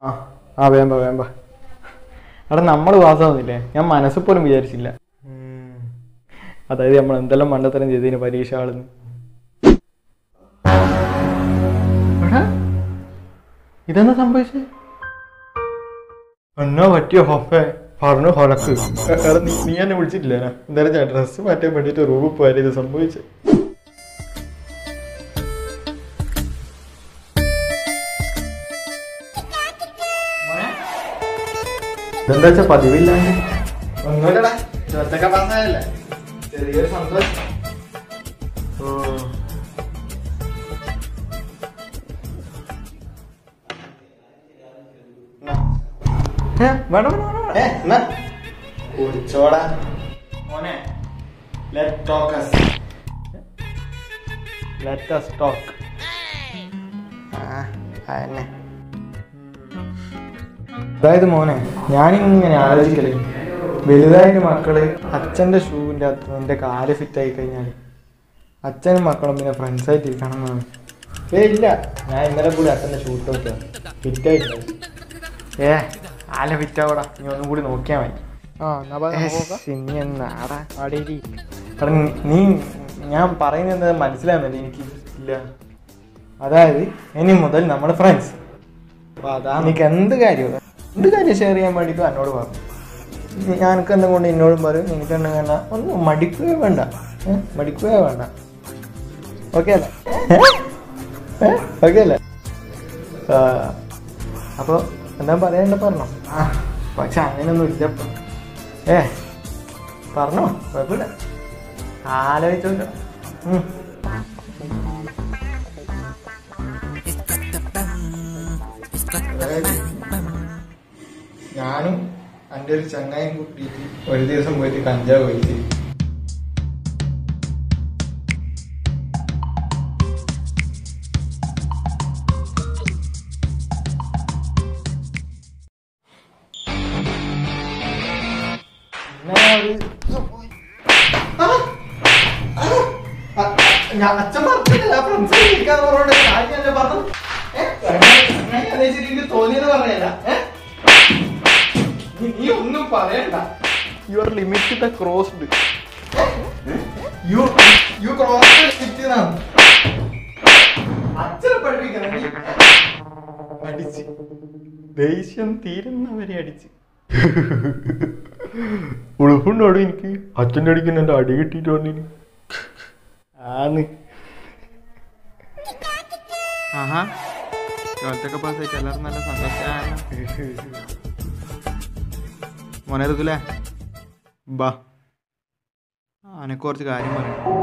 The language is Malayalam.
ആ ആ വേമ്പ വേമ്പ എടാ നമ്മൾ പാസ്സാവുന്നില്ലേ ഞാൻ മനസ്സിൽ പോലും വിചാരിച്ചില്ല ഉം. അതായത് നമ്മൾ എന്തെല്ലാം മണ്ടത്തരം ചെയ്തതിന് പരീക്ഷ ആളെന്ന് എടാ, ഇതെന്താ സംഭവിച്ചത് എന്നോ പറ്റിയോ ഹൊഫേ പറഞ്ഞു ഹൊലക്ക് എ- എടാ നീ നീ എന്നെ വിളിച്ചിട്ടില്ല എന്തായാലും ഞാൻ ഡ്രസ്സ് മാറ്റാൻ വേണ്ടിയിട്ട് റൂമിൽ പോയാലും ഇത് സംഭവിച്ചത് ഇതെന്താ വെച്ചാ പതിവില്ലാണ്ട് ഒന്നുമില്ലടാ ഇരുപത്തൊക്കെ പാസ്സായല്ലേ ചെറിയൊരു സന്തോഷം ഓ ഏ, വേണ്ട, വേണ്ട, വേണ്ട, വേണ്ട. ഏ, എന്നാ? കുടിച്ചോടാ മോനെ let talks let us talk അതായത് മോനെ ഞാനിങ്ങനെ ആലോചിക്കലേ വലുതായിട്ട് മക്കള് അച്ഛൻ്റെ ഷൂവിൻ്റെ അകത്ത് എൻ്റെ കാല് ഫിറ്റായി കഴിഞ്ഞാൽ അച്ഛനും മക്കളും പിന്നെ ഫ്രണ്ട്സായിട്ട് ഇരിക്കണം എന്നാണ് ഏ ഇല്ല ഞാൻ ഇന്നലെ കൂടി അച്ഛൻ്റെ ഷൂട്ട് നോക്കിയാ ഫിറ്റായിട്ടില്ല ഏ ആല ഫിറ്റാവടാ നീ ഒന്നും കൂടി നോക്കിയാൽ മതി ഇനി എന്നാടാ ആടേരി എടാ നീ- നീ ഞാൻ പറയുന്നത് മനസ്സിലാകുന്നില്ല എനിക്ക് ഇല്ല അതായത് ഇനി മുതൽ നമ്മൾ ഫ്രണ്ട്സ് എനിക്ക് എന്ത് കാര്യം എന്ത് കാര്യം ഷെയർ ചെയ്യാൻ വേണ്ടിയിട്ടും എന്നോട് പറഞ്ഞു ഞാനൊക്കെ എന്തും കൊണ്ട് എന്നോടും പറയും എനിക്ക് എന്തെങ്കിലും ഒന്നും മടിക്കുകയോ വേണ്ട ഏ? മടിക്കുകയോ വേണ്ട ഓക്കെ അല്ലേ ഓക്കെ അല്ലേ അപ്പോൾ എന്താ പറയണ്ട പറഞ്ഞോ ആ പക്ഷെ അങ്ങനെയൊന്നും ഇല്ല ഇപ്പൊ. ഏ പറഞ്ഞോ കുഴപ്പമില്ല ആലോചിച്ചോട്ടോ ഉം. അതായത് ഞാനും എൻ്റെ ഒരു ചങ്ങായും കൂട്ടിയിട്ട് ഒരു ദിവസം പോയിട്ട് കഞ്ചാവ് കഴിച്ചു പിന്നെ ഒരു- ആ! ആ! ആ! ഞാൻ അച്ഛൻ പറഞ്ഞില്ല ഫ്രണ്ട്സ് ഇരിക്കാന്ന് പറഞ്ഞോണ്ട് കാര്യമല്ല പറഞ്ഞു എനിക്ക് തോന്നിയത് പറഞ്ഞല്ല നീ ഒന്നും പറയണ്ട your limit the crossed you you cross limit എന്നാണ് അച്ഛനെ പഠിപ്പിക്കണം നീ അടിച്ച് ദേഷ്യം തീരുന്നവരെ അടിച്ച് ഉളുപ്പുണ്ടോടെ എനിക്ക് അച്ഛൻ്റെ അടിക്കുന്ന എൻ്റെ അടി കിട്ടിയിട്ട് വന്നിന് ആന്ന് ആഹാ ട്വൽത്തൊക്കെ പാസ്സായിട്ട് എല്ലാവരും നല്ല സന്തോഷമാണ് മോനെ ഋതുലേ ബാ അനക്ക് കുറച്ച് കാര്യം പറയാം